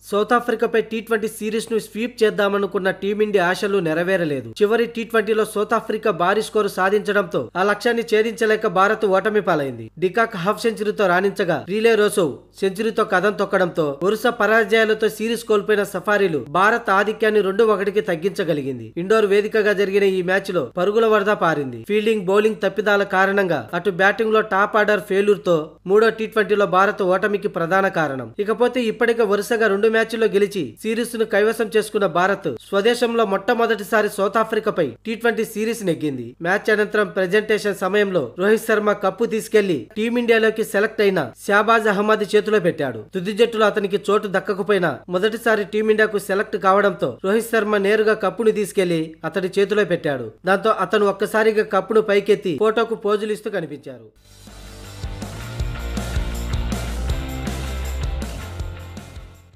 south ఆఫ్రికాపై T twenty series ను sweep చేద్దామనుకున్న టీమిండియా ఆశలు నెరవేరలేదు చివరి టీ ట్వంటీలో సౌత్ ఆఫ్రికా భారీ స్కోరు సాధించడంతో ఆ లక్ష్యాన్ని ఛేదించలేక భారత్ ఓటమి పాలైంది డికాక్ హాఫ్ సెంచరీతో రాణించగా రీలే రోసోవ్ సెంచరీతో కథం తొక్కడంతో వరుస పరాజయాలతో సిరీస్ కోల్పోయిన సఫారీలు భారత్ ఆధిక్యాన్ని రెండు ఒకటికి తగ్గించగలిగింది ఇండోర్ వేదికగా జరిగిన ఈ మ్యాచ్ లో పరుగుల వరద పారింది ఫీల్డింగ్ బౌలింగ్ తప్పిదాల కారణంగా అటు బ్యాటింగ్ లో టాప్ ఆర్డర్ ఫెయిల్యూర్ తో మూడో టీ ట్వంటీలో భారత్ ఓటమికి ప్రధాన కారణం ఇకపోతే ఇప్పటికే వరుసగా రెండు మ్యాచ్ల్లో గెలిచి సిరీస్ ను కైవసం చేసుకున్న భారత్ స్వదేశంలో మొట్టమొదటిసారి సౌత్ ఆఫ్రికాపై టీ ట్వంటీ సిరీస్ నెగ్గింది మ్యాచ్ అనంతరం ప్రెజెంటేషన్ సమయంలో రోహిత్ శర్మ కప్పు తీసుకెళ్లి టీమిండియాలోకి సెలెక్ట్ అయిన షాబాజ్ అహ్మద్ చేతిలో పెట్టాడు తుది జట్టులో అతనికి చోటు దక్కకపోయినా మొదటిసారి టీమిండియాకు సెలెక్ట్ కావడంతో రోహిత్ శర్మ నేరుగా కప్పును తీసుకెళ్లి అతడి చేతిలో పెట్టాడు దాంతో అతను ఒక్కసారిగా కప్పును పైకెత్తి ఫోటోకు పోజులు ఇస్తూ కనిపించారు